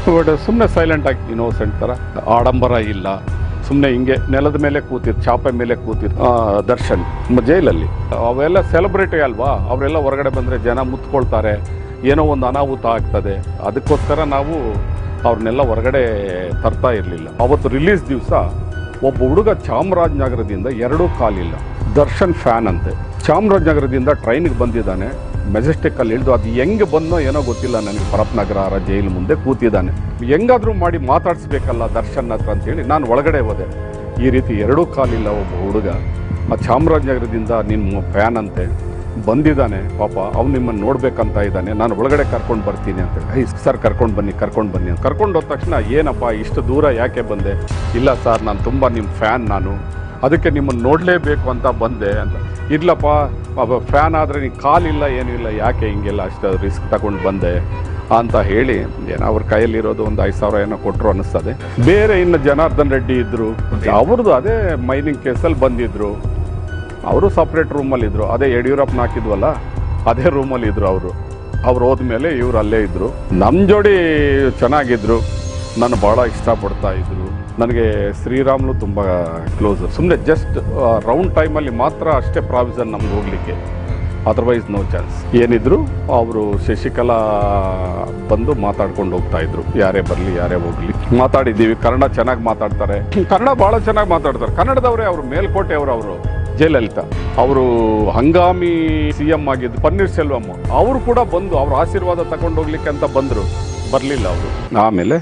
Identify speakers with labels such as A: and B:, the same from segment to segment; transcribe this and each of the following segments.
A: But ಸುಮ್ಮನೆ silent ಆಗಿ innocent ಥರ ಆಡಂಬರ ಇಲ್ಲ ಸುಮ್ಮನೆ ಹಿಂಗೆ ನೆಲದ ಮೇಲೆ ಕೂತಿರ್ ಚಾಪೆ ಮೇಲೆ ಕೂತಿರ್ ಆ, ದರ್ಶನ್ ಮ- ಜೈಲಲ್ಲಿ ಅವೆಲ್ಲ ಸೆಲೆಬ್ರಿಟಿ ಅಲ್ವಾ ಅವರೆಲ್ಲ ಹೊರಗಡೆ ಬಂದರೆ ಜನ ಮುತ್ಕೊಳ್ತಾರೆ ಏನೋ ಒಂದು ಅನಾಹುತ ಆಗ್ತದೆ ಅದಕ್ಕೋಸ್ಕರ ನಾವು ಅವ್ರನ್ನೆಲ್ಲ ಹೊರಗಡೆ ತರ್ತಾ ಇರಲಿಲ್ಲ ಅವತ್ತು ರಿಲೀಸ್ ದಿವಸ ಒಬ್ಬ ಹುಡುಗ ಚಾಮರಾಜನಗರದಿಂದ ಎರಡೂ ಕಾಲಿಲ್ಲ ದರ್ಶನ್ ಫ್ಯಾನ್ ಅಂತೆ ಚಾಮರಾಜನಗರದಿಂದ ಟ್ರೈನಿಗೆ ಬಂದಿದ್ದಾನೆ ಮೆಜೆಸ್ಟಿಕ್ ಅಲ್ಲಿ ಇಳಿದು ಅದು ಹೆಂಗೆ ಬಂದೋ ಏನೋ ಗೊತ್ತಿಲ್ಲ ನನಗೆ ಪರಪ್ನಗರ ಜೈಲು ಮುಂದೆ ಕೂತಿದ್ದಾನೆ ಹೆಂಗಾದ್ರೂ ಮಾಡಿ ಮಾತಾಡಿಸ್ಬೇಕಲ್ಲ ದರ್ಶನ್ ಹತ್ರ ಅಂತೇಳಿ ನಾನು ಒಳಗಡೆ ಹೋದೆ ಈ ರೀತಿ ಎರಡೂ ಕಾಲಿಲ್ಲ ಒಬ್ಬ ಹುಡುಗ ಆ ಚಾಮರಾಜನಗರದಿಂದ ನಿಮ್ಮ ಫ್ಯಾನ್ ಅಂತೆ ಬಂದಿದ್ದಾನೆ ಪಾಪ ಅವ್ನು ನಿಮ್ಮನ್ನು ನೋಡ್ಬೇಕಂತ ಇದ್ದಾನೆ ನಾನು ಒಳಗಡೆ ಕರ್ಕೊಂಡು ಬರ್ತೀನಿ ಅಂತ ಐ ಸರ್ ಕರ್ಕೊಂಡು ಬನ್ನಿ ಕರ್ಕೊಂಡು ಬನ್ನಿ ಅಂತ ಕರ್ಕೊಂಡು ಹೋದ ತಕ್ಷಣ ಏನಪ್ಪ ಇಷ್ಟು ದೂರ ಯಾಕೆ ಬಂದೆ ಇಲ್ಲ ಸರ್ ನಾನು ತುಂಬ ನಿಮ್ಮ ಫ್ಯಾನ್ ನಾನು ಅದಕ್ಕೆ ನಿಮ್ಮನ್ನು ನೋಡಲೇಬೇಕು ಅಂತ ಬಂದೆ ಅಂತ ಇರ್ಲಪ್ಪ ಫ್ಯಾನ್ ಆದರೆ ನೀನು ಕಾಲಿಲ್ಲ ಏನಿಲ್ಲ ಯಾಕೆ ಹಿಂಗೆಲ್ಲ ಅಷ್ಟು ರಿಸ್ಕ್ ತಗೊಂಡು ಬಂದೆ ಅಂತ ಹೇಳಿ ಏನೋ ಅವ್ರ ಕೈಯಲ್ಲಿರೋದು ಒಂದು ಐದು ಸಾವಿರ ಏನೋ ಕೊಟ್ಟರು ಅನ್ನಿಸ್ತದೆ ಬೇರೆ ಇನ್ನು ಜನಾರ್ದನ್ ರೆಡ್ಡಿ ಇದ್ದರು ಅವ್ರದ್ದು ಅದೇ ಮೈನಿಂಗ್ ಕೇಸಲ್ಲಿ ಬಂದಿದ್ರು ಅವರು ಸಪ್ರೇಟ್ ರೂಮಲ್ಲಿ ಇದ್ರು ಅದೇ ಯಡಿಯೂರಪ್ಪನ ಹಾಕಿದ್ವಲ್ಲ ಅದೇ ರೂಮಲ್ಲಿ ಇದ್ರು ಅವರು ಅವ್ರು ಹೋದ್ಮೇಲೆ ಇವ್ರು ಅಲ್ಲೇ ಇದ್ರು ನಮ್ಮ ಜೋಡಿ ಚೆನ್ನಾಗಿದ್ರು ನಾನು ಭಾಳ ಇಷ್ಟಪಡ್ತಾ ಇದ್ರು ನನಗೆ ಶ್ರೀರಾಮ್ಲು ತುಂಬ ಕ್ಲೋಸ್ ಸುಮ್ಮನೆ ಜಸ್ಟ್ ರೌಂಡ್ ಟೈಮಲ್ಲಿ ಮಾತ್ರ ಅಷ್ಟೇ ಪ್ರಾವಿಸನ್ ನಮ್ಗೆ ಹೋಗ್ಲಿಕ್ಕೆ ಅದರ್ವೈಸ್ ನೋ ಚಾನ್ಸ್ ಏನಿದ್ರು ಅವರು ಶಶಿಕಲಾ ಬಂದು ಮಾತಾಡ್ಕೊಂಡು ಹೋಗ್ತಾ ಇದ್ರು ಯಾರೇ ಬರಲಿ ಯಾರೇ ಹೋಗ್ಲಿ ಮಾತಾಡಿದ್ದೀವಿ ಕನ್ನಡ ಚೆನ್ನಾಗಿ ಮಾತಾಡ್ತಾರೆ ಕನ್ನಡ ಭಾಳ ಚೆನ್ನಾಗಿ ಮಾತಾಡ್ತಾರೆ ಕನ್ನಡದವರೇ ಅವರು ಮೇಲ್ಕೋಟೆ ಅವರು ಅವರು ಜಯಲಲಿತಾ ಅವರು ಹಂಗಾಮಿ ಸಿ ಎಂ ಆಗಿದ್ದು ಪನ್ನೀರ್ ಸೆಲ್ವಂ ಅವರು ಕೂಡ ಬಂದು ಅವ್ರ ಆಶೀರ್ವಾದ ತಗೊಂಡು ಹೋಗ್ಲಿಕ್ಕೆ ಅಂತ ಬಂದರು ಬರಲಿಲ್ಲ ಅವರು ಆಮೇಲೆ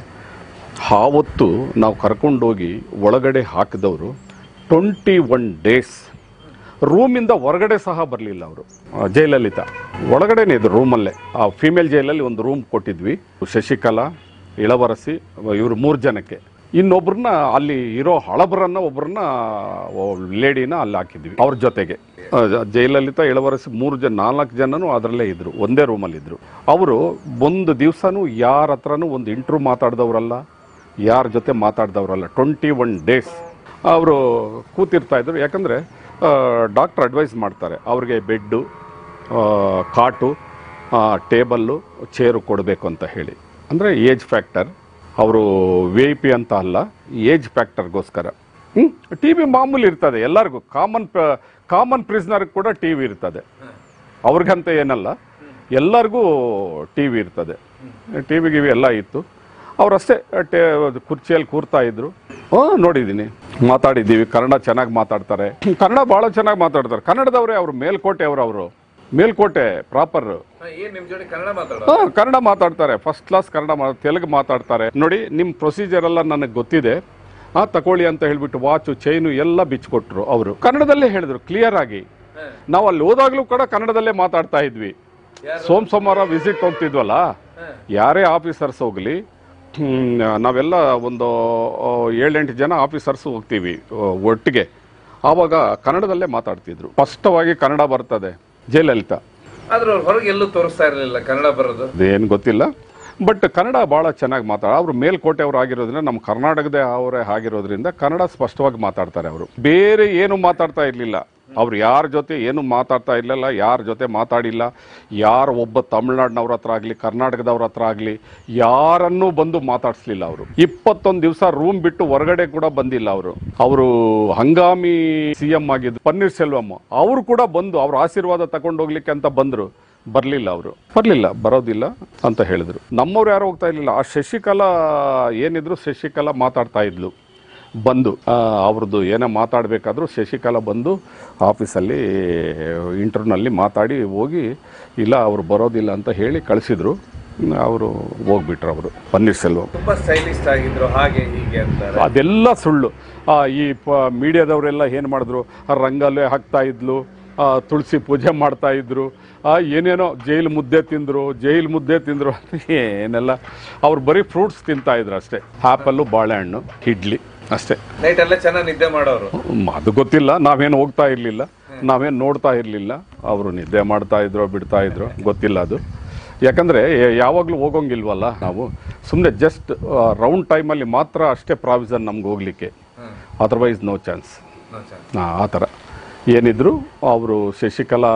A: ಆವತ್ತು ನಾವು ಕರ್ಕೊಂಡೋಗಿ ಒಳಗಡೆ ಹಾಕಿದವರು ಟ್ವೆಂಟಿ ಒನ್ ಡೇಸ್ ರೂಮಿಂದ ಹೊರಗಡೆ ಸಹ ಬರಲಿಲ್ಲ ಅವರು ಜಯಲಲಿತಾ ಒಳಗಡೆನೇ ಇದ್ರು ರೂಮಲ್ಲೇ ಆ ಫಿಮೇಲ್ ಜೈಲಲ್ಲಿ ಒಂದು ರೂಮ್ ಕೊಟ್ಟಿದ್ವಿ ಶಶಿಕಲಾ ಇಳವರಸಿ ಇವರು ಮೂರು ಜನಕ್ಕೆ ಇನ್ನೊಬ್ರನ್ನ ಅಲ್ಲಿ ಇರೋ ಹಳಬರನ್ನ ಒಬ್ಬರನ್ನ ಲೇಡಿನ ಅಲ್ಲಿ ಹಾಕಿದ್ವಿ ಅವ್ರ ಜೊತೆಗೆ ಆ, ಜ- ಜಯಲಲಿತಾ ಇಳವರಸಿ ಮೂರು ಜನ ನಾಲ್ಕು ಜನನು ಅದರಲ್ಲೇ ಇದ್ರು ಒಂದೇ ರೂಮಲ್ಲಿ ಇದ್ರು ಅವರು ಒಂದು ದಿವಸನೂ ಯಾರ ಹತ್ರನೂ ಒಂದು ಇಂಟ್ರೂ ಮಾತಾಡ್ದವ್ರಲ್ಲ ಯಾರ ಜೊತೆ ಮಾತಾಡ್ದವ್ರಲ್ಲ ಟ್ವೆಂಟಿ ಒನ್ ಡೇಸ್ ಅವರು ಕೂತಿರ್ತಾ ಇದ್ರು ಯಾಕಂದರೆ ಡಾಕ್ಟರ್ ಅಡ್ವೈಸ್ ಮಾಡ್ತಾರೆ ಅವ್ರಿಗೆ ಬೆಡ್ಡು ಆ, ಕಾಟು ಆ, ಟೇಬಲ್ಲು ಚೇರು ಕೊಡಬೇಕು ಅಂತ ಹೇಳಿ ಅಂದರೆ ಏಜ್ ಫ್ಯಾಕ್ಟರ್ ಅವರು ವಿ ಐ ಪಿ ಅಂತ ಅಲ್ಲ ಏಜ್ ಫ್ಯಾಕ್ಟರ್ಗೋಸ್ಕರ ಟಿ ವಿ ಮಾಮೂಲಿ ಇರ್ತದೆ ಎಲ್ಲರಿಗೂ ಕಾಮನ್ ಕಾಮನ್ ಪ್ರಿಸ್ನರ್ಗೆ ಕೂಡ ಟಿ ವಿ ಇರ್ತದೆ ಅವ್ರಿಗಂತ ಏನಲ್ಲ ಎಲ್ಲರಿಗೂ ಟಿ ವಿ ಇರ್ತದೆ ಟಿ ವಿ ಗಿವಿ ಎಲ್ಲ ಇತ್ತು ಅವರಷ್ಟೇ ಟೇ ಕುರ್ಚಿಯಲ್ಲಿ ಕೂರ್ತಾ ಇದ್ರು ಹಾಂ ನೋಡಿದ್ದೀನಿ ಮಾತಾಡಿದ್ದೀವಿ ಕನ್ನಡ ಚೆನ್ನಾಗಿ ಮಾತಾಡ್ತಾರೆ ಕನ್ನಡ ಭಾಳ ಚೆನ್ನಾಗಿ ಮಾತಾಡ್ತಾರೆ ಕನ್ನಡದವರೇ ಅವರು ಮೇಲ್ಕೋಟೆ ಅವರು ಅವರು ಮೇಲ್ಕೋಟೆ ಪ್ರಾಪರ್
B: ಏನ್ ನಿಮ್ ಜೋಡಿ ಕನ್ನಡ ಮಾತಾಡೋ
A: ಹಾ, ಕನ್ನಡ ಮಾತಾಡ್ತಾರೆ ಫಸ್ಟ್ ಕ್ಲಾಸ್ ಕನ್ನಡ ಮಾ ತೆಲುಗು ಮಾತಾಡ್ತಾರೆ ನೋಡಿ ನಿಮ್ಮ ಪ್ರೊಸೀಜರ್ ಎಲ್ಲ ನನಗೆ ಗೊತ್ತಿದೆ ಆ ತಗೊಳ್ಳಿ ಅಂತ ಹೇಳ್ಬಿಟ್ಟು ವಾಚು ಚೈನು ಎಲ್ಲ ಬಿಚ್ಕೊಟ್ರು ಅವರು ಕನ್ನಡದಲ್ಲೇ ಹೇಳಿದ್ರು ಕ್ಲಿಯರ್ ಆಗಿ ನಾವು ಅಲ್ಲಿ ಹೋದಾಗ್ಲೂ ಕೂಡ ಕನ್ನಡದಲ್ಲೇ ಮಾತಾಡ್ತಾ ಇದ್ವಿ ಸೋಮ್ ಸೋಮವಾರ ವಿಸಿಟ್ ಹೋಗ್ತಿದ್ವಲ್ಲ ಯಾರೇ ಆಫೀಸರ್ಸ್ ಹೋಗ್ಲಿ ಹ್ಮ್, ನಾವೆಲ್ಲ ಒಂದು ಆ, ಏಳೆಂಟು ಜನ ಆಫೀಸರ್ಸ್ ಹೋಗ್ತೀವಿ ಆ, ಒಟ್ಟಿಗೆ ಆವಾಗ ಕನ್ನಡದಲ್ಲೇ ಮಾತಾಡ್ತಿದ್ರು ಸ್ಪಷ್ಟವಾಗಿ ಕನ್ನಡ ಬರ್ತದೆ ಜಯಲಲಿತಾ
B: ಆದ್ರೆ ಅವ್ರು ಹೊರಗೆ ಎಲ್ಲೂ ತೋರಿಸ್ತಾ ಇರ್ಲಿಲ್ಲ ಕನ್ನಡ ಬರೋದು
A: ಅದೇನು ಗೊತ್ತಿಲ್ಲ ಬಟ್ ಕನ್ನಡ ಭಾಳ ಚೆನ್ನಾಗಿ ಮಾತಾಡ ಅವರು ಮೇಲ್ಕೋಟೆ ಅವರು ಆಗಿರೋದ್ರಿಂದ ನಮ್ಮ ಕರ್ನಾಟಕದೇ ಅವರೇ ಆಗಿರೋದ್ರಿಂದ ಕನ್ನಡ ಸ್ಪಷ್ಟವಾಗಿ ಮಾತಾಡ್ತಾರೆ ಅವರು ಬೇರೆ ಏನು ಮಾತಾಡ್ತಾ ಇರಲಿಲ್ಲ ಅವ್ರು ಯಾರ ಜೊತೆ ಏನು ಮಾತಾಡ್ತಾ ಇರಲಿಲ್ಲ ಯಾರ ಜೊತೆ ಮಾತಾಡಿಲ್ಲ ಯಾರು ಒಬ್ಬ ತಮಿಳ್ನಾಡಿನವ್ರ ಹತ್ರ ಆಗಲಿ ಕರ್ನಾಟಕದವ್ರ ಹತ್ರ ಆಗಲಿ ಯಾರನ್ನೂ ಬಂದು ಮಾತಾಡಿಸ್ಲಿಲ್ಲ ಅವರು ಇಪ್ಪತ್ತೊಂದು ದಿವಸ ರೂಮ್ ಬಿಟ್ಟು ಹೊರಗಡೆ ಕೂಡ ಬಂದಿಲ್ಲ ಅವರು ಅವರು ಹಂಗಾಮಿ ಸಿ ಎಂ ಆಗಿದ್ದು ಪನ್ನೀರ್ ಸೆಲ್ವಂ ಅವರು ಕೂಡ ಬಂದು ಅವ್ರ ಆಶೀರ್ವಾದ ತಗೊಂಡು ಹೋಗ್ಲಿಕ್ಕೆ ಅಂತ ಬಂದರು ಬರಲಿಲ್ಲ ಅವರು ಬರಲಿಲ್ಲ ಬರೋದಿಲ್ಲ ಅಂತ ಹೇಳಿದ್ರು ನಮ್ಮವ್ರು ಯಾರು ಹೋಗ್ತಾ ಇರಲಿಲ್ಲ ಆ ಶಶಿಕಲಾ ಏನಿದ್ರು ಶಶಿಕಲಾ ಮಾತಾಡ್ತಾ ಇದ್ಲು ಬಂದು ಆ, ಅವ್ರದ್ದು ಏನೋ ಮಾತಾಡಬೇಕಾದ್ರೂ ಶಶಿಕಲಾ ಬಂದು ಆಫೀಸಲ್ಲಿ ಇಂಟರ್ನಲ್ಲಿ ಮಾತಾಡಿ ಹೋಗಿ ಇಲ್ಲ ಅವರು ಬರೋದಿಲ್ಲ ಅಂತ ಹೇಳಿ ಕಳಿಸಿದ್ರು ಅವರು ಹೋಗ್ಬಿಟ್ರು ಅವರು ಪನ್ನೀರ್ ಸೆಲ್ವಂ
B: ತುಂಬಾ ಸ್ಟೈಲಿಸ್ಟ್ ಆಗಿದ್ರು ಹಾಗೆ ಹೀಗೆ ಅಂತಾರೆ
A: ಅದೆಲ್ಲ ಸುಳ್ಳು ಆ, ಈ ಪ ಮೀಡಿಯಾದವರೆಲ್ಲ ಏನು ಮಾಡಿದ್ರು ಆ ರಂಗಲ್ಲೇ ಹಾಕ್ತಾ ಇದ್ಲು ಆ, ತುಳಸಿ ಪೂಜೆ ಮಾಡ್ತಾ ಇದ್ರು ಆ, ಏನೇನೋ ಜೈಲು ಮುದ್ದೆ ತಿಂದರು ಜೈಲು ಮುದ್ದೆ ತಿಂದರು ಅಂತ ಏನೆಲ್ಲ ಅವ್ರು ಬರೀ ಫ್ರೂಟ್ಸ್ ತಿಂತಾ ಇದ್ರು ಅಷ್ಟೇ ಆ್ಯಪಲ್ಲು ಬಾಳೆಹಣ್ಣು ಇಡ್ಲಿ ಅಷ್ಟೇ
B: ನೈಟ್ ಎಲ್ಲ ಚೆನ್ನಾಗಿ ನಿದ್ದೆ ಮಾಡೋರು
A: ಹ್ಮ್, ಅದು ಗೊತ್ತಿಲ್ಲ ನಾವೇನು ಹೋಗ್ತಾ ಇರಲಿಲ್ಲ ನಾವೇನು ನೋಡ್ತಾ ಇರಲಿಲ್ಲ ಅವರು ನಿದ್ದೆ ಮಾಡ್ತಾ ಇದ್ರು ಬಿಡ್ತಾ ಇದ್ರು ಗೊತ್ತಿಲ್ಲ ಅದು ಯಾಕಂದರೆ ಯಾವಾಗಲೂ ಹೋಗೋಂಗಿಲ್ವಲ್ಲ ನಾವು ಸುಮ್ಮನೆ ಜಸ್ಟ್ ರೌಂಡ್ ಟೈಮಲ್ಲಿ ಮಾತ್ರ ಅಷ್ಟೇ ಪ್ರಾವಿಸನ್ ನಮ್ಗೆ ಹೋಗ್ಲಿಕ್ಕೆ otherwise no chance
B: no chance.
A: ಆ ಥರ ಏನಿದ್ರು ಅವರು ಶಶಿಕಲಾ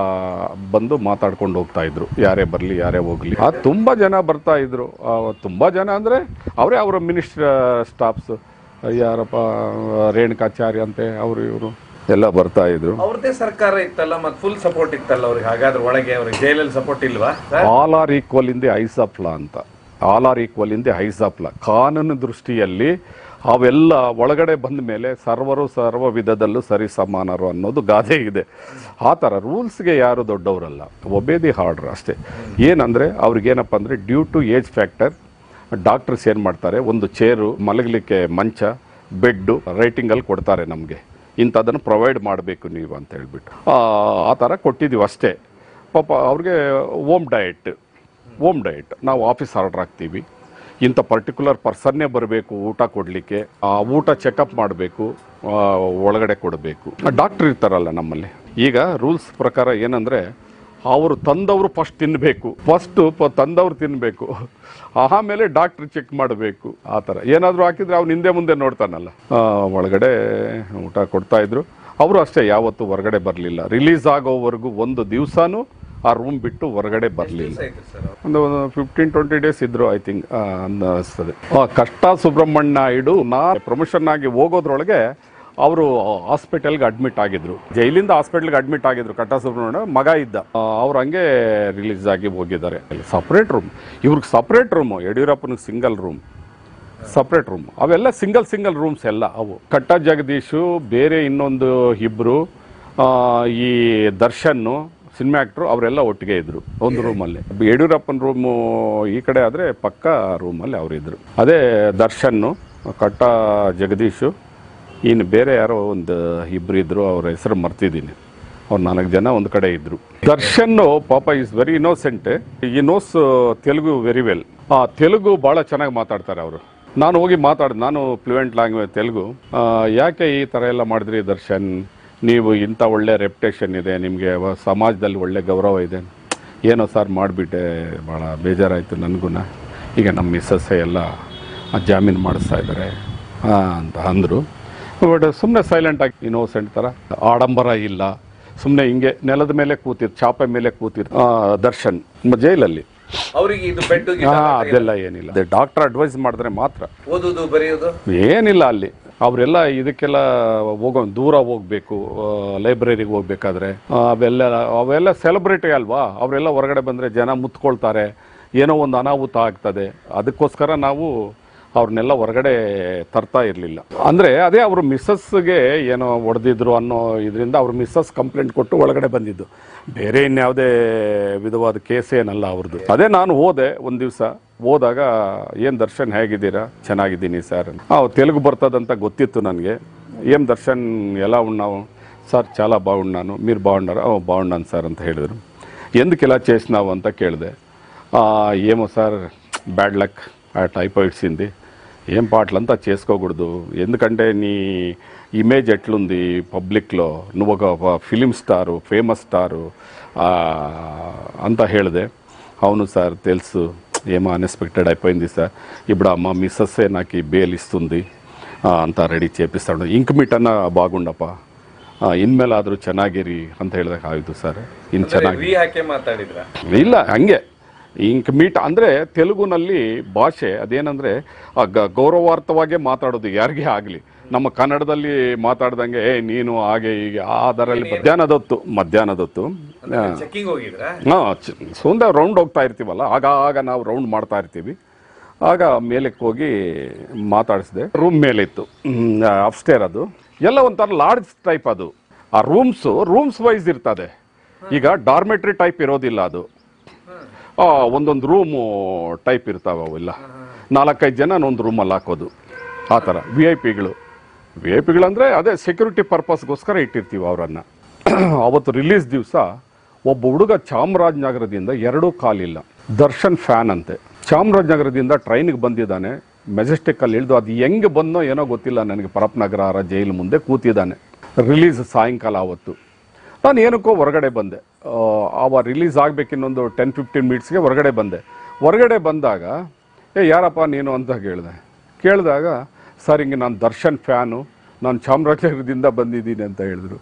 A: ಬಂದು ಮಾತಾಡ್ಕೊಂಡು ಹೋಗ್ತಾ ಇದ್ರು ಯಾರೇ ಬರಲಿ ಯಾರೇ ಹೋಗ್ಲಿ ಆ ತುಂಬ ಜನ ಬರ್ತಾ ಇದ್ರು ಆ, ತುಂಬ ಜನ ಅಂದರೆ ಅವರೇ ಅವರ ಮಿನಿಸ್ಟರ್ ಸ್ಟಾಫ್ಸ್ ಯಾರಪ್ಪ ರೇಣುಕಾಚಾರ್ಯ ಅಂತೆ ಅವರು ಇವರು ಎಲ್ಲ ಬರ್ತಾ ಇದ್ರು
B: ಅವ್ರದ್ದೇ ಸರ್ಕಾರ ಇತ್ತಲ್ಲ ಮತ್ತೆ ಫುಲ್ ಸಪೋರ್ಟ್ ಇತ್ತಲ್ಲ ಅವ್ರಿಗೆ ಹಾಗಾದ್ರೆ ಒಳಗೆ ಅವ್ರಿಗೆ ಜೈಲಲ್ಲಿ ಸಪೋರ್ಟ್ ಇಲ್ವಾ
A: all are equal in the eyes of law ಅಂತ all are equal in the eyes of law ಕಾನೂನು ದೃಷ್ಟಿಯಲ್ಲಿ ಅವೆಲ್ಲ ಒಳಗಡೆ ಬಂದ ಮೇಲೆ ಸರ್ವರು ಸರ್ವ ವಿಧದಲ್ಲೂ ಸರಿ ಸಮಾನರು ಅನ್ನೋದು ಗಾದೆ ಇದೆ ಆ ಥರ ರೂಲ್ಸ್ಗೆ ಯಾರು ದೊಡ್ಡವರಲ್ಲ ಒಬೇದಿ ಹಾರ್ಡ್ರ್ ಅಷ್ಟೇ ಏನಂದರೆ ಅವ್ರಿಗೇನಪ್ಪ ಅಂದರೆ due to age factor doctors ಏನು ಮಾಡ್ತಾರೆ ಒಂದು ಚೇರು ಮಲಗಲಿಕ್ಕೆ ಮಂಚ ಬೆಡ್ಡು ರೈಟಿಂಗಲ್ಲಿ ಕೊಡ್ತಾರೆ ನಮಗೆ ಇಂಥದ್ದನ್ನು ಪ್ರೊವೈಡ್ ಮಾಡಬೇಕು ನೀವು ಅಂತ ಹೇಳ್ಬಿಟ್ಟು ಆ ಆ ಥರ ಕೊಟ್ಟಿದ್ದೀವಿ ಅಷ್ಟೇ ಪಾಪ ಅವ್ರಿಗೆ ಓಮ್ ಡಯಟ್ ಓಮ್ ಡಯಟ್ ನಾವು ಆಫೀಸ್ ಆರ್ಡರ್ ಹಾಕ್ತೀವಿ ಇಂಥ ಪರ್ಟಿಕ್ಯುಲರ್ ಪರ್ಸನ್ನೇ ಬರಬೇಕು ಊಟ ಕೊಡಲಿಕ್ಕೆ ಆ ಊಟ ಚೆಕಪ್ ಮಾಡಬೇಕು ಒಳಗಡೆ ಕೊಡಬೇಕು ಡಾಕ್ಟ್ರ್ ಇರ್ತಾರಲ್ಲ ನಮ್ಮಲ್ಲಿ ಈಗ ರೂಲ್ಸ್ ಪ್ರಕಾರ ಏನಂದರೆ ಅವರು ತಂದವರು ಫಸ್ಟ್ ತಿನ್ನಬೇಕು ಫಸ್ಟು ಪ ತಂದವರು ತಿನ್ನಬೇಕು ಆಮೇಲೆ ಡಾಕ್ಟ್ರ್ ಚೆಕ್ ಮಾಡಬೇಕು ಆ ಥರ ಏನಾದರೂ ಹಾಕಿದ್ರೆ ಅವ್ನು ಹಿಂದೆ ಮುಂದೆ ನೋಡ್ತಾನಲ್ಲ ಆ, ಒಳಗಡೆ ಊಟ ಕೊಡ್ತಾ ಇದ್ರು ಅವರು ಅಷ್ಟೇ ಯಾವತ್ತೂ ಹೊರಗಡೆ ಬರಲಿಲ್ಲ ರಿಲೀಸ್ ಆಗೋವರೆಗೂ ಒಂದು ದಿವಸನೂ ಆ ರೂಮ್ ಬಿಟ್ಟು ಹೊರಗಡೆ ಬರಲಿಲ್ಲ
B: ಸರ್
A: ಒಂದು ಫಿಫ್ಟೀನ್ ಟ್ವೆಂಟಿ ಡೇಸ್ ಇದ್ರು ಐ ಥಿಂಕ್ ಅನ್ನಿಸ್ತದೆ ಆ, ಕಷ್ಟ ಸುಬ್ರಹ್ಮಣ್ಯ ನಾಯ್ಡು ನಾ ಪ್ರಮೋಷನ್ ಆಗಿ ಹೋಗೋದ್ರೊಳಗೆ ಅವರು ಹಾಸ್ಪಿಟಲ್ಗೆ ಅಡ್ಮಿಟ್ ಆಗಿದ್ರು ಜೈಲಿಂದ ಹಾಸ್ಪಿಟಲ್ಗೆ ಅಡ್ಮಿಟ್ ಆಗಿದ್ರು ಕಟ್ಟ ಸುಬ್ರಹ್ಮಣ್ಯ ಮಗ ಇದ್ದ ಅವ್ರು ಹಂಗೆ ರಿಲೀಸ್ ಆಗಿ ಹೋಗಿದ್ದಾರೆ ಸಪ್ರೇಟ್ ರೂಮ್ ಇವ್ರಿಗೆ ಸಪ್ರೇಟ್ ರೂಮು ಯಡಿಯೂರಪ್ಪನಿಗೆ ಸಿಂಗಲ್ ರೂಮ್ ಸಪ್ರೇಟ್ ರೂಮ್ ಅವೆಲ್ಲ ಸಿಂಗಲ್ ಸಿಂಗಲ್ ರೂಮ್ಸ್ ಎಲ್ಲ ಅವು ಕಟ್ಟ ಜಗದೀಶು ಬೇರೆ ಇನ್ನೊಂದು ಇಬ್ಬರು ಈ ದರ್ಶನ್ನು ಸಿನಿಮಾ ಆ್ಯಕ್ಟ್ರು ಅವರೆಲ್ಲ ಒಟ್ಟಿಗೆ ಇದ್ರು ಒಂದು ರೂಮಲ್ಲಿ ಯಡಿಯೂರಪ್ಪನ ರೂಮು ಈ ಕಡೆ ಆದರೆ ಪಕ್ಕ ರೂಮಲ್ಲಿ ಅವರಿದ್ರು ಅದೇ ದರ್ಶನ್ನು ಕಟ್ಟ ಜಗದೀಶು ಇನ್ನು ಬೇರೆ ಯಾರೋ ಒಂದು ಇಬ್ರು ಇದ್ರು ಅವ್ರ ಹೆಸರು ಮರ್ತಿದ್ದೀನಿ ಅವ್ರು ನಾಲ್ಕು ಜನ ಒಂದು ಕಡೆ ಇದ್ರು ದರ್ಶನ್ ಪಾಪ is very innocent he knows Telugu very well ಆ ತೆಲುಗು ಭಾಳ ಚೆನ್ನಾಗಿ ಮಾತಾಡ್ತಾರೆ ಅವರು ನಾನು ಹೋಗಿ ಮಾತಾಡಿದೆ ನಾನು ಫ್ಲೂಯೆಂಟ್ ಲ್ಯಾಂಗ್ವೇಜ್ ತೆಲುಗು ಆ, ಯಾಕೆ ಈ ಥರ ಎಲ್ಲ ಮಾಡಿದ್ರಿ ದರ್ಶನ್ ನೀವು ಇಂಥ ಒಳ್ಳೆ ರೆಪ್ಯುಟೇಷನ್ ಇದೆ ನಿಮಗೆ ಸಮಾಜದಲ್ಲಿ ಒಳ್ಳೆ ಗೌರವ ಇದೆ ಏನೋ ಸರ್ ಮಾಡಿಬಿಟ್ಟೆ ಭಾಳ ಬೇಜಾರಾಯಿತು ನನಗೂ ಈಗ ನಮ್ಮ ಮಿಸ್ಸಸ್ಸೇ ಎಲ್ಲ ಜಾಮೀನು ಮಾಡಿಸ್ತಾ ಇದ್ದಾರೆ ಅಂತ ಅಂದರು ಬಟ್ ಸುಮ್ಮನೆ ಸೈಲೆಂಟಾಗಿ ಇನ್ನೋಸೆಂಟ್ ಥರ ಆಡಂಬರ ಇಲ್ಲ ಸುಮ್ಮನೆ ಹಿಂಗೆ ನೆಲದ ಮೇಲೆ ಕೂತಿರ್ ಚಾಪೆ ಮೇಲೆ ಕೂತಿರ್ ಆ, ದರ್ಶನ್ ಮ- ಜೈಲಲ್ಲಿ
B: ಅವರಿಗೆ ಇದು ಬೆಡ್
A: ಹಾ ಅದೆಲ್ಲ ಏನಿಲ್ಲ ಅದೇ ಡಾಕ್ಟರ್ ಅಡ್ವೈಸ್ ಮಾಡಿದ್ರೆ ಮಾತ್ರ
B: ಓದುದು ಬರೆಯೋದು
A: ಏನಿಲ್ಲ ಅಲ್ಲಿ ಅವರೆಲ್ಲ ಇದಕ್ಕೆಲ್ಲ ಹೋಗೋ ದೂರ ಹೋಗ್ಬೇಕು ಲೈಬ್ರರಿಗೆ ಹೋಗ್ಬೇಕಾದ್ರೆ ಆ, ಅವೆಲ್ಲ ಅವೆಲ್ಲ ಸೆಲೆಬ್ರಿಟಿ ಅಲ್ವಾ ಅವರೆಲ್ಲ ಹೊರಗಡೆ ಬಂದರೆ ಜನ ಮುತ್ಕೊಳ್ತಾರೆ ಏನೋ ಒಂದು ಅನಾಹುತ ಆಗ್ತದೆ ಅದಕ್ಕೋಸ್ಕರ ನಾವು ಅವ್ರನ್ನೆಲ್ಲ ಹೊರಗಡೆ ತರ್ತಾ ಇರಲಿಲ್ಲ ಅಂದರೆ ಅದೇ ಅವರು ಮಿಸ್ಸಸ್ಗೆ ಏನೋ ಹೊಡೆದಿದ್ರು ಅನ್ನೋ ಇದರಿಂದ ಅವ್ರ ಮಿಸ್ಸಸ್ ಕಂಪ್ಲೇಂಟ್ ಕೊಟ್ಟು ಒಳಗಡೆ ಬಂದಿದ್ದು ಬೇರೆ ಇನ್ಯಾವುದೇ ವಿಧವಾದ ಕೇಸ್ ಏನಲ್ಲ ಅವ್ರದ್ದು ಅದೇ ನಾನು ಹೋದೆ ಒಂದು ದಿವಸ ಹೋದಾಗ ಏನು ದರ್ಶನ್ ಹೇಗಿದ್ದೀರಾ ಚೆನ್ನಾಗಿದ್ದೀನಿ ಸರ್ ಆ ತೆಲುಗು ಬರ್ತದಂತ ಗೊತ್ತಿತ್ತು ನನಗೆ ఏం దర్శన్ ఎలా ఉన్నావు సార్ చాలా బాగున్నాను మీరు బాగున్నారా "ఓ, బాగున్నాను సార్ ಅಂತ ಹೇಳಿದರು ఎందుకు ఇలా చేసినావు ಅಂತ ಕೇಳಿದೆ "ఆ, ఏమో సార్ బ్యాడ్ లక్ ఆ టైఫాయిడ్స్ ఇంది ఏం పాటలంతా చేసుకోకూడదు ఎందుకంటే నీ ఇమేజ్ ఎట్లుంది పబ్లిక్లో నువ్వు ఒక ఫిలిం స్టారు ఫేమస్ స్టారు ఆ, అంత ಹೇಳಿದೆ అవును సార్ తెలుసు ఏమో అన్ఎక్స్పెక్టెడ్ అయిపోయింది సార్ ఇప్పుడు మా మిస్సెస్సే నాకు ఈ బేల్ ఇస్తుంది ఆ, ಅಂತ ರೆಡಿ చేపిస్తాడు ఇంక మీటన్నా బాగుండಪ್ಪ ಆ, ಇನ್ಮೇಲಾದರೂ ಚೆನ್ನಾಗಿರಿ ಅಂತ ಹೇಳಿದಾಗ ಆಯಿತು ಸರ್ ಇನ್ನು ಚೆನ್ನಾಗಿ
B: ವಿ ಹಾಕಿ ಮಾತಾಡಿದ್ರ
A: ಇಲ್ಲ ಹಂಗೆ ಇಂಕ್ ಮೀಟ್ ಅಂದರೆ ತೆಲುಗುನಲ್ಲಿ ಭಾಷೆ ಅದೇನಂದರೆ ಗೌರವಾರ್ಥವಾಗೇ ಮಾತಾಡೋದು ಯಾರಿಗೇ ಆಗಲಿ ನಮ್ಮ ಕನ್ನಡದಲ್ಲಿ ಮಾತಾಡ್ದಂಗೆ ಏ ನೀನು ಹಾಗೆ ಹೀಗೆ ಆ ದರಲ್ಲಿ ಮಧ್ಯಾಹ್ನದೊತ್ತು ಮಧ್ಯಾಹ್ನದೊತ್ತು ಆ,
B: ಚೆಕಿಂಗ್ ಹೋಗಿದ್ರ
A: ಹಾಂ ಸುಂದ ರೌಂಡ್ ಹೋಗ್ತಾ ಇರ್ತೀವಲ್ಲ ಆಗ ಆಗ ನಾವು ರೌಂಡ್ ಮಾಡ್ತಾ ಇರ್ತೀವಿ ಆಗ ಮೇಲಕ್ಕೆ ಹೋಗಿ ಮಾತಾಡಿಸಿದೆ ರೂಮ್ ಮೇಲಿತ್ತು ಅಪ್ಸ್ಟೇರ್ ಅದು ಎಲ್ಲ ಒಂಥರ ಲಾಡ್ಜ್ ಟೈಪ್ ಅದು ಆ ರೂಮ್ಸು ರೂಮ್ಸ್ ವೈಸ್ ಇರ್ತದೆ ಈಗ ಡಾರ್ಮೆಟ್ರಿ ಟೈಪ್ ಇರೋದಿಲ್ಲ ಅದು ಆ, ಒಂದೊಂದು ರೂಮು ಟೈಪ್ ಇರ್ತಾವೆ ಅವೆಲ್ಲ ನಾಲ್ಕೈದು ಜನ ಒಂದು ರೂಮಲ್ಲಿ ಹಾಕೋದು ಆ ಥರ ವಿ ಐ ಪಿಗಳು ವಿ ಐ ಪಿಗಳಂದರೆ ಅದೇ ಸೆಕ್ಯೂರಿಟಿ ಪರ್ಪಸ್ಗೋಸ್ಕರ ಇಟ್ಟಿರ್ತೀವಿ ಅವರನ್ನು ಅವತ್ತು ರಿಲೀಸ್ ದಿವಸ ಒಬ್ಬ ಹುಡುಗ ಚಾಮರಾಜನಗರದಿಂದ ಎರಡೂ ಕಾಲಿಲ್ಲ ದರ್ಶನ್ ಫ್ಯಾನ್ ಅಂತೆ ಚಾಮರಾಜನಗರದಿಂದ ಟ್ರೈನಿಗೆ ಬಂದಿದ್ದಾನೆ ಮೆಜೆಸ್ಟಿಕ್ಕಲ್ಲಿ ಇಳಿದು ಅದು ಹೆಂಗೆ ಬಂದೋ ಏನೋ ಗೊತ್ತಿಲ್ಲ ನನಗೆ ಪರಪ್ನಗರ ಜೈಲು ಮುಂದೆ ಕೂತಿದ್ದಾನೆ ರಿಲೀಸ್ ಸಾಯಂಕಾಲ ಅವತ್ತು ನಾನು ಏನಕ್ಕೋ ಹೊರಗಡೆ ಬಂದೆ ಆ, ಅವ ರಿಲೀಸ್ ಆಗಬೇಕು ಇನ್ನೊಂದು ಟೆನ್ ಫಿಫ್ಟೀನ್ ಮಿನಿಟ್ಸ್ಗೆ ಹೊರಗಡೆ ಬಂದೆ ಹೊರಗಡೆ ಬಂದಾಗ ಏ ಯಾರಪ್ಪ ನೀನು ಅಂತ ಕೇಳಿದೆ ಕೇಳಿದಾಗ ಸರ್ ಹಿಂಗೆ ನಾನು ದರ್ಶನ್ ಫ್ಯಾನು ನಾನು ಚಾಮರಾಜನಗರದಿಂದ ಬಂದಿದ್ದೀನಿ ಅಂತ ಹೇಳಿದ್ರು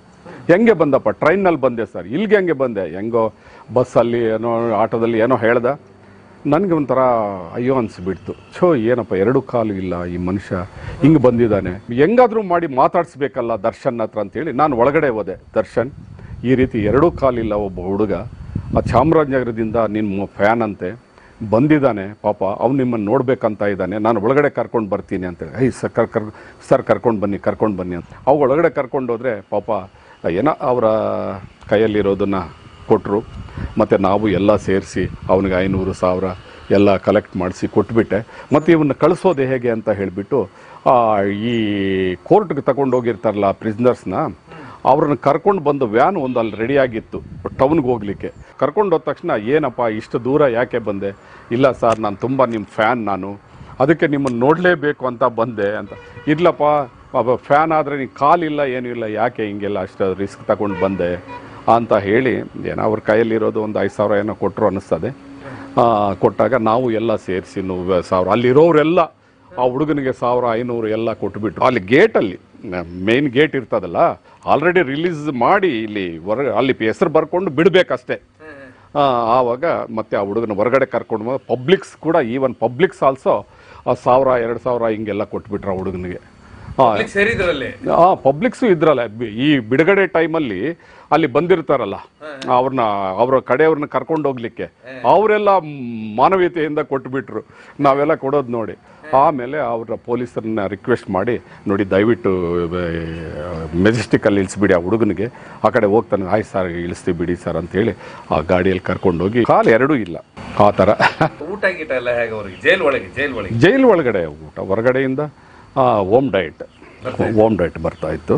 A: ಹೆಂಗೆ ಬಂದಪ್ಪ ಟ್ರೈನಲ್ಲಿ ಬಂದೆ ಸರ್ ಇಲ್ಲಿಗೆ ಹೆಂಗೆ ಬಂದೆ ಹೆಂಗೋ ಬಸ್ಸಲ್ಲಿ ಏನೋ ಆಟೋದಲ್ಲಿ ಏನೋ ಹೇಳ್ದ ನನಗೆ ಒಂಥರ ಅಯ್ಯೋ ಅನಿಸ್ಬಿಡ್ತು ಛೋ ಏನಪ್ಪ ಎರಡು ಕಾಲು ಇಲ್ಲ ಈ ಮನುಷ್ಯ ಹಿಂಗೆ ಬಂದಿದ್ದಾನೆ ಹೆಂಗಾದರೂ ಮಾಡಿ ಮಾತಾಡಿಸ್ಬೇಕಲ್ಲ ದರ್ಶನ್ ಹತ್ರ ಅಂತೇಳಿ ನಾನು ಒಳಗಡೆ ಹೋದೆ ದರ್ಶನ್ ಈ ರೀತಿ ಎರಡೂ ಕಾಲಿಲ್ಲ ಒಬ್ಬ ಹುಡುಗ ಆ ಚಾಮರಾಜನಗರದಿಂದ ನಿಮ್ಮ ಫ್ಯಾನ್ ಅಂತೆ ಬಂದಿದ್ದಾನೆ ಪಾಪ ಅವ್ನು ನಿಮ್ಮನ್ನು ನೋಡ್ಬೇಕಂತ ಇದ್ದಾನೆ ನಾನು ಒಳಗಡೆ ಕರ್ಕೊಂಡು ಬರ್ತೀನಿ ಅಂತೇಳಿ ಐ ಸರ್ ಕರ್ ಕರ್ ಸರ್ ಕರ್ಕೊಂಡು ಬನ್ನಿ ಕರ್ಕೊಂಡು ಬನ್ನಿ ಅಂತ ಅವು ಒಳಗಡೆ ಕರ್ಕೊಂಡು ಹೋದರೆ ಪಾಪ ಏನೋ ಅವರ ಕೈಯಲ್ಲಿರೋದನ್ನು ಕೊಟ್ಟರು ಮತ್ತು ನಾವು ಎಲ್ಲ ಸೇರಿಸಿ ಅವನಿಗೆ ಐನೂರು ಸಾವಿರ ಎಲ್ಲ ಕಲೆಕ್ಟ್ ಮಾಡಿಸಿ ಕೊಟ್ಬಿಟ್ಟೆ ಮತ್ತು ಇವನ್ನ ಕಳಿಸೋದು ಹೇಗೆ ಅಂತ ಹೇಳಿಬಿಟ್ಟು ಈ ಕೋರ್ಟ್ಗೆ ತಗೊಂಡೋಗಿರ್ತಾರಲ್ಲ ಪ್ರಿಸ್ನರ್ಸ್ನ ಅವ್ರನ್ನ ಕರ್ಕೊಂಡು ಬಂದು ವ್ಯಾನ್ ಒಂದು ಅಲ್ಲಿ ರೆಡಿಯಾಗಿತ್ತು ಟೌನ್ಗೆ ಹೋಗ್ಲಿಕ್ಕೆ ಕರ್ಕೊಂಡು ಹೋದ ತಕ್ಷಣ ಏನಪ್ಪ ಇಷ್ಟು ದೂರ ಯಾಕೆ ಬಂದೆ ಇಲ್ಲ ಸರ್ ನಾನು ತುಂಬ ನಿಮ್ಮ ಫ್ಯಾನ್ ನಾನು ಅದಕ್ಕೆ ನಿಮ್ಮನ್ನು ನೋಡಲೇಬೇಕು ಅಂತ ಬಂದೆ ಅಂತ ಇರ್ಲಪ್ಪ ಫ್ಯಾನ್ ಆದರೆ ನೀನು ಕಾಲಿಲ್ಲ ಏನೂ ಇಲ್ಲ ಯಾಕೆ ಹಿಂಗೆಲ್ಲ ಅಷ್ಟು ರಿಸ್ಕ್ ತಗೊಂಡು ಬಂದೆ ಅಂತ ಹೇಳಿ ಏನೋ ಅವ್ರ ಕೈಯಲ್ಲಿರೋದು ಒಂದು ಐದು ಸಾವಿರ ಏನೋ ಕೊಟ್ಟರು ಅನ್ನಿಸ್ತದೆ ಆ, ಕೊಟ್ಟಾಗ ನಾವು ಎಲ್ಲ ಸೇರಿಸಿ ನೂರು ಸಾವಿರ ಅಲ್ಲಿರೋರೆಲ್ಲ ಆ ಹುಡುಗನಿಗೆ ಸಾವಿರ ಐನೂರು ಎಲ್ಲ ಕೊಟ್ಬಿಟ್ಟು ಅಲ್ಲಿ ಗೇಟಲ್ಲಿ ಮೇನ್ ಗೇಟ್ ಇರ್ತದಲ್ಲ ಆಲ್ರೆಡಿ ರಿಲೀಸ್ ಮಾಡಿ ಇಲ್ಲಿ ಹೊರ ಅಲ್ಲಿ ಹೆಸರು ಬರ್ಕೊಂಡು ಬಿಡಬೇಕಷ್ಟೇ ಆವಾಗ ಮತ್ತೆ ಆ ಹುಡುಗನ ಹೊರಗಡೆ ಕರ್ಕೊಂಡು ಬಂದು ಪಬ್ಲಿಕ್ಸ್ ಕೂಡ ಈವನ್ ಪಬ್ಲಿಕ್ಸ್ ಆಲ್ಸೋ ಆ ಸಾವಿರ ಎರಡು ಸಾವಿರ ಹಿಂಗೆಲ್ಲ ಕೊಟ್ಬಿಟ್ರು ಆ ಹುಡುಗನಿಗೆ ಆ,
B: ಅಲ್ಲಿಗೆ ಸೇರಿದ್ರಲ್ಲಿ
A: ಆ ಪಬ್ಲಿಕ್ಸು ಇದ್ರಲ್ಲ ಬಿ- ಈ ಬಿಡುಗಡೆ ಟೈಮಲ್ಲಿ ಅಲ್ಲಿ ಬಂದಿರ್ತಾರಲ್ಲ ಅವ್ರನ್ನ ಅವರ ಕಡೆಯವ್ರನ್ನ ಕರ್ಕೊಂಡು ಹೋಗ್ಲಿಕ್ಕೆ ಅವರೆಲ್ಲ ಮಾನವೀಯತೆಯಿಂದ ಕೊಟ್ಬಿಟ್ರು ನಾವೆಲ್ಲ ಕೊಡೋದು ನೋಡಿ ಆಮೇಲೆ ಅವರ ಪೊಲೀಸರನ್ನ ರಿಕ್ವೆಸ್ಟ್ ಮಾಡಿ ನೋಡಿ ದಯವಿಟ್ಟು ಮೆಜೆಸ್ಟಿಕಲ್ಲಿ ಇಳಿಸ್ಬಿಡಿ ಆ ಹುಡುಗನಿಗೆ ಆ ಕಡೆ ಹೋಗ್ತಾನೆ ಆಯ್ತು ಸರ್ ಇಳಿಸ್ತೀವಿ ಬಿಡಿ ಸರ್ ಅಂತೇಳಿ ಆ ಗಾಡಿಯಲ್ಲಿ ಕರ್ಕೊಂಡೋಗಿ ಕಾಲು ಎರಡೂ ಇಲ್ಲ ಆ ಥರ
B: ಊಟ ಗೀಟ ಎಲ್ಲ ಹೇಗೆ ಅವ್ರಿಗೆ ಜೈಲ್ ಒಳಗೆ ಜೈಲ್ ಒಳಗೆ
A: ಜೈಲ್ ಒಳಗಡೆ ಊಟ ಹೊರಗಡೆಯಿಂದ ಓಮ್ ಡಯಟ್ ಓಮ್ ಡಯಟ್ ಬರ್ತಾ ಇತ್ತು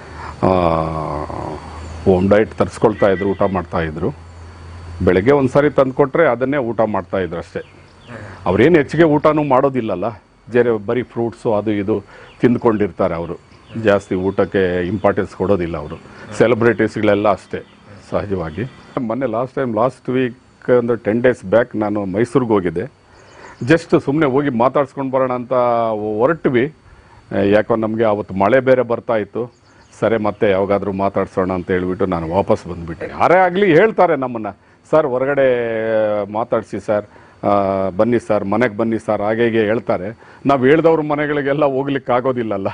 A: ಓಮ್ ಡಯಟ್ ತರಿಸ್ಕೊಳ್ತಾ ಇದ್ರು ಊಟ ಮಾಡ್ತಾ ಇದ್ರು ಬೆಳಗ್ಗೆ ಒಂದ್ಸರಿ ತಂದುಕೊಟ್ರೆ ಅದನ್ನೇ ಊಟ ಮಾಡ್ತಾ ಇದ್ರು ಅಷ್ಟೇ ಅವ್ರೇನು ಹೆಚ್ಚಿಗೆ ಊಟನೂ ಮಾಡೋದಿಲ್ಲಲ್ಲ ಜೇರೆ ಬರೀ ಫ್ರೂಟ್ಸು ಅದು ಇದು ತಿಂದ್ಕೊಂಡಿರ್ತಾರೆ ಅವರು ಜಾಸ್ತಿ ಊಟಕ್ಕೆ ಇಂಪಾರ್ಟೆನ್ಸ್ ಕೊಡೋದಿಲ್ಲ ಅವರು ಸೆಲೆಬ್ರಿಟೀಸ್ಗಳೆಲ್ಲ ಅಷ್ಟೇ ಸಹಜವಾಗಿ ಮೊನ್ನೆ ಲಾಸ್ಟ್ ಟೈಮ್ ಲಾಸ್ಟ್ ವೀಕ್ ಒಂದು ಟೆನ್ ಡೇಸ್ ಬ್ಯಾಕ್ ನಾನು ಮೈಸೂರಿಗೆ ಹೋಗಿದ್ದೆ ಜಸ್ಟ್ ಸುಮ್ಮನೆ ಹೋಗಿ ಮಾತಾಡ್ಸ್ಕೊಂಡು ಬರೋಣ ಅಂತ ಹೊರಟ್ವಿ ಯಾಕೋ ನಮಗೆ ಅವತ್ತು ಮಳೆ ಬೇರೆ ಬರ್ತಾ ಇತ್ತು ಸರಿ ಮತ್ತೆ ಯಾವಾಗಾದ್ರೂ ಮಾತಾಡ್ಸೋಣ ಅಂತ ಹೇಳ್ಬಿಟ್ಟು ನಾನು ವಾಪಸ್ ಬಂದುಬಿಟ್ಟೆ ಯಾರೇ ಆಗಲಿ ಹೇಳ್ತಾರೆ ನಮ್ಮನ್ನು ಸರ್ ಹೊರಗಡೆ ಮಾತಾಡಿಸಿ ಸರ್ ಆ, ಬನ್ನಿ ಸರ್ ಮನೆಗೆ ಬನ್ನಿ ಸರ್ ಹಾಗೆ ಹೀಗೆ ಹೇಳ್ತಾರೆ ನಾವು ಹೇಳ್ದವ್ರ ಮನೆಗಳಿಗೆಲ್ಲ ಹೋಗ್ಲಿಕ್ಕೆ ಆಗೋದಿಲ್ಲಲ್ಲ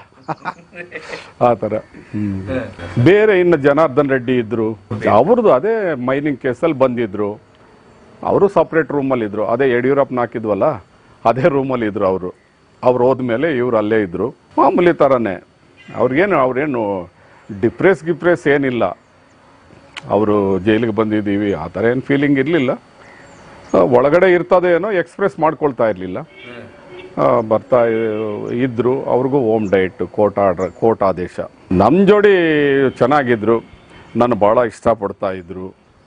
A: ಆ ಥರ ಹ್ಮ್. ಬೇರೆ ಇನ್ನು ಜನಾರ್ದನ್ ರೆಡ್ಡಿ ಇದ್ರು ಅವ್ರದ್ದು ಅದೇ ಮೈನಿಂಗ್ ಕೇಸಲ್ಲಿ ಬಂದಿದ್ರು ಅವರು ಸಪ್ರೇಟ್ ರೂಮಲ್ಲಿ ಇದ್ರು ಅದೇ ಯಡಿಯೂರಪ್ಪನ ಹಾಕಿದ್ವಲ್ಲ ಅದೇ ರೂಮಲ್ಲಿ ಇದ್ರು ಅವರು ಅವ್ರು ಹೋದ್ಮೇಲೆ ಇವ್ರು ಅಲ್ಲೇ ಇದ್ರು ಮಾಮೂಲಿ ಥರನೇ ಅವ್ರಿಗೇನು ಅವ್ರೇನು ಡಿಪ್ರೆಸ್ ಗಿಪ್ರೆಸ್ ಏನಿಲ್ಲ ಅವರು ಜೈಲಿಗೆ ಬಂದಿದ್ದೀವಿ ಆ ಥರ ಏನು ಫೀಲಿಂಗ್ ಇರಲಿಲ್ಲ ಒಳಗಡೆ ಇರ್ತದೆ ಏನೋ ಎಕ್ಸ್ಪ್ರೆಸ್ ಮಾಡ್ಕೊಳ್ತಾ ಇರಲಿಲ್ಲ ಬರ್ತಾ ಇ- ಇದ್ರು ಅವ್ರಿಗೂ home diet court order court ಆದೇಶ ನಮ್ಮ ಜೋಡಿ ಚೆನ್ನಾಗಿದ್ರು ನಾನು ಭಾಳ ಇಷ್ಟಪಡ್ತಾ ಇದ್ರು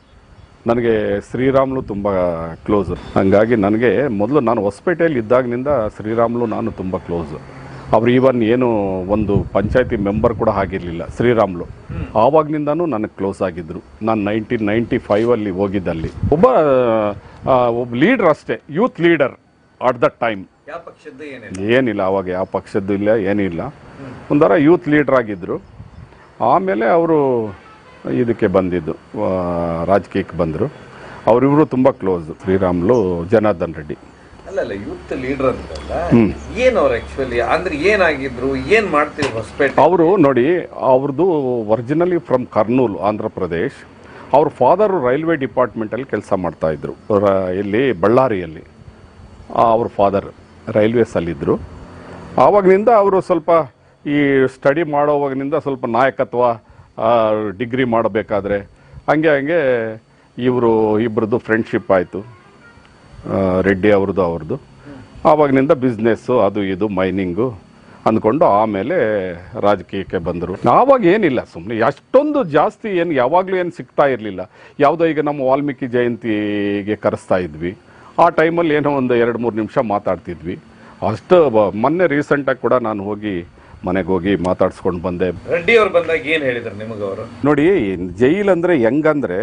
A: ನನಗೆ ಶ್ರೀರಾಮ್ಲು ತುಂಬ ಕ್ಲೋಸ್ ಹಂಗಾಗಿ ನನಗೆ ಮೊದಲು ನಾನು ಹೊಸಪೇಟೆಯಲ್ಲಿ ಇದ್ದಾಗಿನಿಂದ ಶ್ರೀರಾಮ್ಲು ನಾನು ತುಂಬ ಕ್ಲೋಸ್ ಅವ್ರು ಈವನ್ ಏನು ಒಂದು ಪಂಚಾಯತಿ ಮೆಂಬರ್ ಕೂಡ ಆಗಿರಲಿಲ್ಲ ಶ್ರೀರಾಮ್ಲು ಆವಾಗ್ನಿಂದನೂ ನನಗೆ ಕ್ಲೋಸ್ ಆಗಿದ್ದರು ನಾನು ನೈನ್ಟೀನ್ ನೈಂಟಿ ಫೈವಲ್ಲಿ ಹೋಗಿದ್ದಲ್ಲಿ ಒಬ್ಬ ಆ, ಒಬ್ಬ ಲೀಡರ್ ಅಷ್ಟೇ youth leader at the time
B: ಯಾವ ಪಕ್ಷದ್ದು ಏನಿಲ್ಲ
A: ಏನಿಲ್ಲ ಅವಾಗ ಯಾವ ಪಕ್ಷದ್ದು ಇಲ್ಲ ಏನಿಲ್ಲ ಒಂಥರ ಯೂತ್ ಲೀಡರ್ ಆಗಿದ್ದರು ಆಮೇಲೆ ಅವರು ಇದಕ್ಕೆ ಬಂದಿದ್ದು ಆ, ರಾಜಕೀಯಕ್ಕೆ ಬಂದರು ಅವರಿವರು ತುಂಬ ಕ್ಲೋಸ್ ಶ್ರೀರಾಮ್ಲು ಜನಾರ್ದನ್ ರೆಡ್ಡಿ
B: ಅಲ್ಲ ಅಲ್ಲ ಯೂತ್ ಲೀಡರ್ ಅಂತಲ್ಲ ಏನ್ ಅವ್ರು ಆಕ್ಚುಲಿ ಅಂದ್ರೆ ಏನಾಗಿದ್ರು ಏನ್ ಮಾಡ್ತಿದ್ರು ಹೊಸಪೇಟೆ
A: ಅವರು ನೋಡಿ ಅವ್ರದ್ದು ಒರಿಜಿನಲಿ ಫ್ರಮ್ ಕರ್ನೂಲ್ ಆಂಧ್ರ ಪ್ರದೇಶ್ ಅವ್ರ ಫಾದರು ರೈಲ್ವೆ ಡಿಪಾರ್ಟ್ಮೆಂಟಲ್ಲಿ ಕೆಲಸ ಮಾಡ್ತಾಯಿದ್ರು ಇಲ್ಲಿ ಬಳ್ಳಾರಿಯಲ್ಲಿ ಆ, ಅವ್ರ ಫಾದರ್ ರೈಲ್ವೇಸಲ್ಲಿದ್ದರು ಆವಾಗಿನಿಂದ ಅವರು ಸ್ವಲ್ಪ ಈ ಸ್ಟಡಿ ಮಾಡೋವಾಗಿನಿಂದ ಸ್ವಲ್ಪ ನಾಯಕತ್ವ ಡಿಗ್ರಿ ಮಾಡಬೇಕಾದ್ರೆ ಹಂಗೆ ಹಂಗೆ ಇವರು ಇಬ್ಬರದ್ದು ಫ್ರೆಂಡ್ಶಿಪ್ ಆಯಿತು ರೆಡ್ಡಿ ಅವ್ರದ್ದು ಅವ್ರದ್ದು ಆವಾಗಿನಿಂದ ಬಿಸ್ನೆಸ್ಸು ಅದು ಇದು ಮೈನಿಂಗು ಅಂದ್ಕೊಂಡು ಆಮೇಲೆ ರಾಜಕೀಯಕ್ಕೆ ಬಂದರು ಆವಾಗ ಏನಿಲ್ಲ ಸುಮ್ಮನೆ ಅಷ್ಟೊಂದು ಜಾಸ್ತಿ ಏನು ಯಾವಾಗಲೂ ಏನು ಸಿಗ್ತಾ ಇರಲಿಲ್ಲ ಯಾವುದೋ ಈಗ ನಮ್ಮ ವಾಲ್ಮೀಕಿ ಜಯಂತಿಗೆ ಕರೆಸ್ತಾ ಇದ್ವಿ ಆ ಟೈಮಲ್ಲಿ ಏನೋ ಒಂದು ಎರಡು ಮೂರು ನಿಮಿಷ ಮಾತಾಡ್ತಿದ್ವಿ ಅಷ್ಟು ಬ- ಮೊನ್ನೆ ರೀಸೆಂಟಾಗಿ ಕೂಡ ನಾನು ಹೋಗಿ ಮನೆಗೆ ಹೋಗಿ ಮಾತಾಡ್ಸ್ಕೊಂಡು ಬಂದೆ
B: ರೆಡ್ಡಿ ಅವ್ರು ಬಂದಾಗ ಏನ್ ಹೇಳಿದ್ರು ನಿಮಗೆ ಅವರು
A: ನೋಡಿ ಜೈಲ್ ಅಂದ್ರೆ ಹೆಂಗಂದ್ರೆ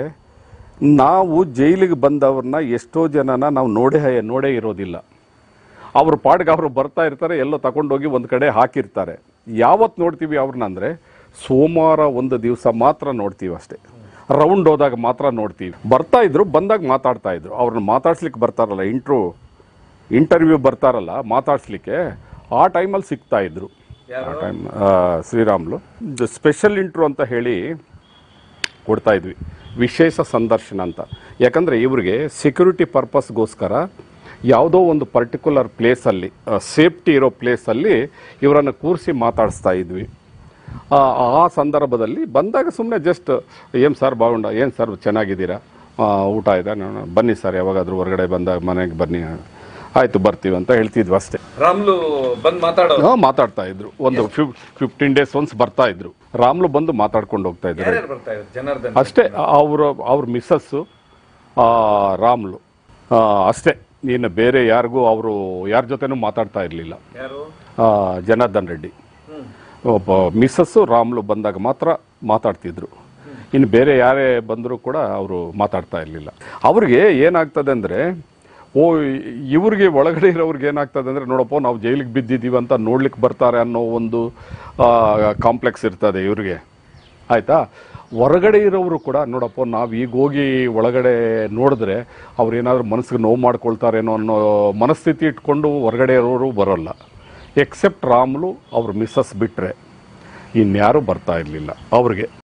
A: ನಾವು ಜೈಲಿಗೆ ಬಂದವ್ರನ್ನ ಎಷ್ಟೋ ಜನನ ನಾವು ನೋಡೇ ನೋಡೇ ಇರೋದಿಲ್ಲ ಅವ್ರ ಪಾಡ್ಗೆ ಅವರು ಬರ್ತಾ ಇರ್ತಾರೆ ಎಲ್ಲೋ ತಗೊಂಡೋಗಿ ಒಂದು ಕಡೆ ಹಾಕಿರ್ತಾರೆ ಯಾವತ್ತು ನೋಡ್ತೀವಿ ಅವ್ರನ್ನ ಅಂದರೆ ಸೋಮವಾರ ಒಂದು ದಿವಸ ಮಾತ್ರ ನೋಡ್ತೀವಿ ಅಷ್ಟೇ ರೌಂಡ್ ಹೋದಾಗ ಮಾತ್ರ ನೋಡ್ತೀವಿ ಬರ್ತಾ ಇದ್ರು ಬಂದಾಗ ಮಾತಾಡ್ತಾ ಇದ್ರು ಅವ್ರನ್ನ ಮಾತಾಡ್ಸ್ಲಿಕ್ಕೆ ಬರ್ತಾರಲ್ಲ ಇಂಟ್ರೂ ಇಂಟರ್ವ್ಯೂ ಬರ್ತಾರಲ್ಲ ಮಾತಾಡ್ಸ್ಲಿಕ್ಕೆ ಆ ಟೈಮಲ್ಲಿ ಸಿಗ್ತಾ ಇದ್ರು ಆ ಟೈಮ್ ಶ್ರೀರಾಮ್ಲು ಸ್ಪೆಷಲ್ ಇಂಟ್ರೂ ಅಂತ ಹೇಳಿ ಕೊಡ್ತಾ ಇದ್ವಿ ವಿಶೇಷ ಸಂದರ್ಶನ ಅಂತ ಯಾಕಂದರೆ ಇವ್ರಿಗೆ ಸೆಕ್ಯೂರಿಟಿ ಪರ್ಪಸ್ಗೋಸ್ಕರ ಯಾವುದೋ ಒಂದು ಪರ್ಟಿಕ್ಯುಲರ್ ಪ್ಲೇಸಲ್ಲಿ ಸೇಫ್ಟಿ ಇರೋ ಪ್ಲೇಸಲ್ಲಿ ಇವರನ್ನು ಕೂರಿಸಿ ಮಾತಾಡಿಸ್ತಾ ಇದ್ವಿ ಆ ಆ ಸಂದರ್ಭದಲ್ಲಿ ಬಂದಾಗ ಸುಮ್ಮನೆ ಜಸ್ಟ್ ಏನು ಸರ್ ಬಾಗುಂಡ ಏನು ಸರ್ ಚೆನ್ನಾಗಿದ್ದೀರಾ ಆ, ಊಟ ಆಯ್ತಾ ನಾನು ಬನ್ನಿ ಸರ್ ಯಾವಾಗಾದರೂ ಹೊರಗಡೆ ಬಂದಾಗ ಮನೆಗೆ ಬನ್ನಿ ಆಯಿತು ಬರ್ತೀವಿ ಅಂತ ಹೇಳ್ತಿದ್ವಿ ಅಷ್ಟೇ
B: ರಾಮ್ಲು ಬಂದ್ ಮಾತಾಡೋ
A: ಹಾ, ಮಾತಾಡ್ತಾ ಇದ್ರು ಒಂದು ಫಿಫ್ ಫಿಫ್ಟೀನ್ ಡೇಸ್ ಒನ್ಸ್ ಬರ್ತಾ ಇದ್ರು ರಾಮ್ಲು ಬಂದು ಮಾತಾಡ್ಕೊಂಡು ಹೋಗ್ತಾ ಇದ್ರು
B: ಯಾರ್ಯಾರು ಬರ್ತಾ ಇದ್ರು ಜನಾರ್ದನ್
A: ಅಷ್ಟೇ ಅವರು ಅವ್ರ ಮಿಸ್ಸಸ್ಸು ರಾಮ್ಲು ಆ, ಅಷ್ಟೇ ಇನ್ನು ಬೇರೆ ಯಾರಿಗೂ ಅವರು ಯಾರ ಜೊತೆನೂ ಮಾತಾಡ್ತಾ ಇರಲಿಲ್ಲ
B: ಯಾರು
A: ಜನಾರ್ದನ್ ರೆಡ್ಡಿ
B: ಹ್ಮ್
A: ಒಬ್ಬ ಮಿಸ್ಸಸ್ಸು ರಾಮ್ಲು ಬಂದಾಗ ಮಾತ್ರ ಮಾತಾಡ್ತಿದ್ರು ಇನ್ನು ಬೇರೆ ಯಾರೇ ಬಂದರೂ ಕೂಡ ಅವರು ಮಾತಾಡ್ತಾ ಇರಲಿಲ್ಲ ಅವ್ರಿಗೆ ಏನಾಗ್ತದೆ ಅಂದರೆ ಓ ಇವ್ರಿಗೆ ಒಳಗಡೆ ಇರೋರ್ಗೆ ಏನಾಗ್ತದೆ ಅಂದರೆ ನೋಡಪ್ಪ ನಾವು ಜೈಲಿಗೆ ಬಿದ್ದಿದ್ದೀವಿ ಅಂತ ನೋಡ್ಲಿಕ್ಕೆ ಬರ್ತಾರೆ ಅನ್ನೋ ಒಂದು ಕಾಂಪ್ಲೆಕ್ಸ್ ಇರ್ತದೆ ಇವ್ರಿಗೆ ಆಯಿತಾ ಹೊರಗಡೆ ಇರೋರು ಕೂಡ ನೋಡಪ್ಪ ನಾವು ಈಗ ಹೋಗಿ ಒಳಗಡೆ ನೋಡಿದ್ರೆ ಅವ್ರು ಏನಾದರೂ ಮನಸ್ಸಿಗೆ ನೋವು ಮಾಡ್ಕೊಳ್ತಾರೇನೋ ಅನ್ನೋ ಮನಸ್ಥಿತಿ ಇಟ್ಕೊಂಡು ಹೊರಗಡೆ ಇರೋರು ಬರೋಲ್ಲ ಎಕ್ಸೆಪ್ಟ್ ರಾಮ್ಲು ಅವ್ರ ಮಿಸ್ಸಸ್ ಬಿಟ್ಟರೆ ಇನ್ಯಾರೂ ಬರ್ತಾ ಇರಲಿಲ್ಲ ಅವ್ರಿಗೆ